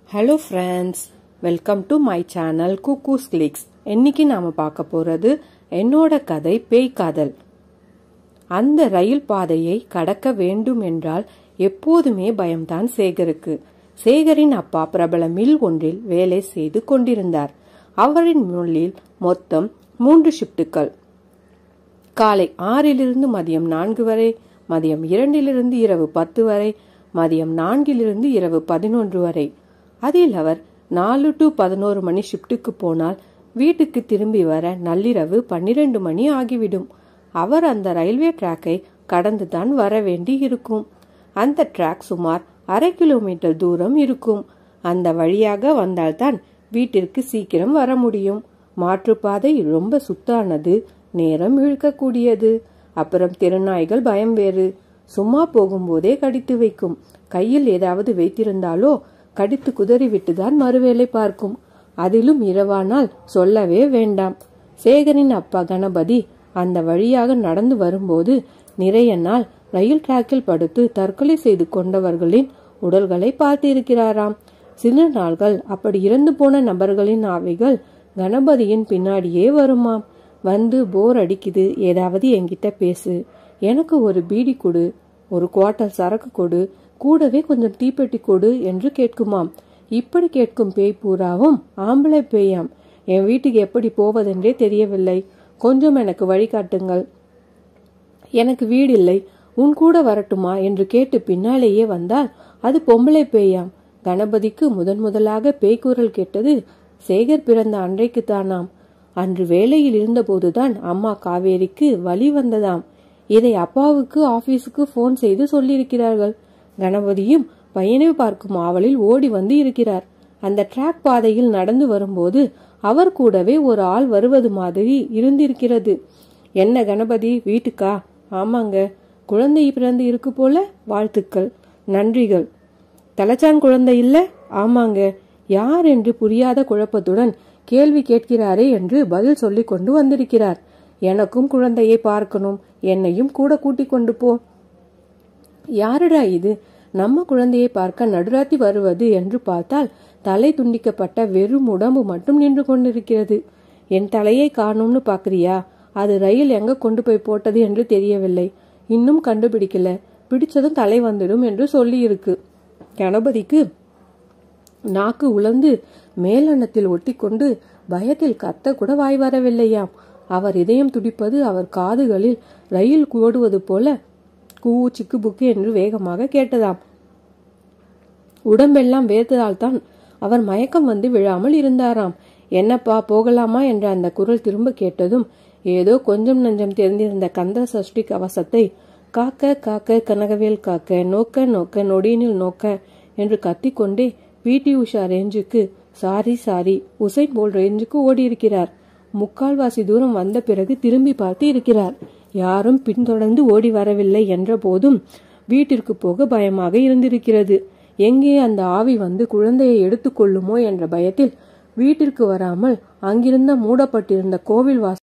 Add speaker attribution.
Speaker 1: hello friends welcome to my channel குக்கூஸ் கிளிக்ஸ் இன்னைக்கு நாம பார்க்க போறது என்னோட கதை பேய் காதல் அந்த ரயில் பாதையை கடக்க வேண்டும் என்றால் எப்போதுமே பயம்தான் சேகருக்கு சேகரின் அப்பா பிரபல மில் ஒன்றில் வேலை செய்து கொண்டிருந்தார் அவரின் மில்லில் மொத்தம் மூன்று ஷிப்டுகள் காலை ஆறிலிருந்து மதியம் நான்கு வரை மதியம் இரண்டிலிருந்து இரவு பத்து வரை மதியம் நான்கிலிருந்து இரவு பதினொன்று வரை அதில் அவர் நாலு டு பதினோரு மணி ஷிப்டுக்கு போனால் வீட்டுக்கு திரும்பி வர நள்ளிரவு பன்னிரண்டு மணி ஆகிவிடும் அவர் அந்த ரயில்வே டிராக்கை கடந்துதான் வர வேண்டி இருக்கும் அந்த டிராக் சுமார் அரை கிலோமீட்டர் தூரம் இருக்கும் அந்த வழியாக வந்தால்தான் வீட்டிற்கு சீக்கிரம் வர முடியும் மாற்றுப்பாதை ரொம்ப சுத்தானது நேரம் இழுக்கக்கூடியது அப்புறம் திருநாய்கள் பயம் வேறு சும்மா போகும்போதே கடித்து வைக்கும் கையில் ஏதாவது வைத்திருந்தாலோ கடித்து குதறிவிட்டுதான் மறுவேளை பார்க்கும் அதிலும் இரவானால் சொல்லவே வேண்டாம் சேகரின் அப்பா கணபதி அந்த வழியாக நடந்து வரும்போது நிறைய நாள் ரயில் டிராக்கில் படுத்து தற்கொலை செய்து கொண்டவர்களின் உடல்களை பார்த்திருக்கிறாராம் சில நாள்கள் அப்படி இறந்து போன நபர்களின் ஆவிகள் கணபதியின் பின்னாடியே வருமாம் வந்து போர் அடிக்குது ஏதாவது என்கிட்ட பேசு எனக்கு ஒரு பீடி கொடு ஒரு குவார்ட்டர் சரக்கு கொடு கூடவே கொஞ்சம் தீப்பெட்டி கொடு என்று கேட்குமாம் இப்படி கேட்கும் பேய் பூராவும் ஆம்பளை பேயாம் என் வீட்டுக்கு எப்படி போவதென்றே தெரியவில்லை கொஞ்சம் எனக்கு வழிகாட்டுங்கள் எனக்கு வீடு இல்லை உன் கூட வரட்டுமா என்று கேட்டு பின்னாலேயே வந்தால் அது பொம்பளை பேயாம் கணபதிக்கு முதன் முதலாக பேய்க்குரல் கேட்டது சேகர் பிறந்த அன்றைக்கு தானாம் அன்று வேலையில் இருந்தபோதுதான் அம்மா காவேரிக்கு வழி வந்ததாம் இதை அப்பாவுக்கு ஆபீஸுக்கு போன் செய்து சொல்லியிருக்கிறார்கள் கணபதியும் பையனை பார்க்கும் ஆவலில் ஓடி வந்து இருக்கிறார் அந்த டிராக் பாதையில் நடந்து வரும்போது அவர் கூடவே ஒரு ஆள் வருவது மாதிரி இருந்திருக்கிறது என்ன கணபதி வீட்டுக்கா ஆமாங்க குழந்தை பிறந்து இருக்கு போல வாழ்த்துக்கள் நன்றிகள் தலைச்சான் குழந்தை இல்ல ஆமாங்க யார் என்று புரியாத குழப்பத்துடன் கேள்வி கேட்கிறாரே என்று பதில் சொல்லிக் கொண்டு வந்திருக்கிறார் எனக்கும் குழந்தையை பார்க்கணும் என்னையும் கூட கூட்டிக் கொண்டு போ யாருடா இது நம்ம குழந்தையை பார்க்க நடுராத்தி வருவது என்று பார்த்தால் தலை துண்டிக்கப்பட்ட வெறும் உடம்பு மட்டும் நின்று கொண்டிருக்கிறது என் தலையை காணும்னு பாக்குறியா அது ரயில் எங்க கொண்டு போய் போட்டது என்று தெரியவில்லை இன்னும் கண்டுபிடிக்கல பிடிச்சதும் தலை வந்துடும் என்று சொல்லி இருக்கு கணபதிக்கு நாக்கு உலர்ந்து மேலெண்ணத்தில் ஒட்டிக்கொண்டு பயத்தில் கத்த கூட வாய் வரவில்லையாம் அவர் இதயம் துடிப்பது அவர் காதுகளில் ரயில் ஓடுவது போல கூ சிக்கு புக்கு என்று வேகமாக கேட்டதாம் உடம்பெல்லாம் வேர்த்ததால் தான் அவர் மயக்கம் வந்து விழாமல் இருந்தாராம் என்னப்பா போகலாமா என்ற அந்த குரல் திரும்ப கேட்டதும் ஏதோ கொஞ்சம் நஞ்சம் தெரிந்திருந்த கந்த சஷ்டி கவசத்தை காக்க காக்க கனகவேல் காக்க நோக்க நோக்க நொடியினில் நோக்க என்று கத்திக்கொண்டே பிடி உஷா ரேஞ்சுக்கு சாரி சாரி உசைன் போல் ரேஞ்சுக்கு ஓடி இருக்கிறார் முக்கால்வாசி தூரம் வந்த பிறகு திரும்பி பார்த்து இருக்கிறார் யாரும் பின்தொடர்ந்து ஓடி வரவில்லை என்ற போதும் வீட்டிற்கு போக பயமாக இருந்திருக்கிறது எங்கே அந்த ஆவி வந்து குழந்தையை எடுத்துக்கொள்ளுமோ என்ற பயத்தில் வீட்டிற்கு வராமல் அங்கிருந்த மூடப்பட்டிருந்த கோவில் வாச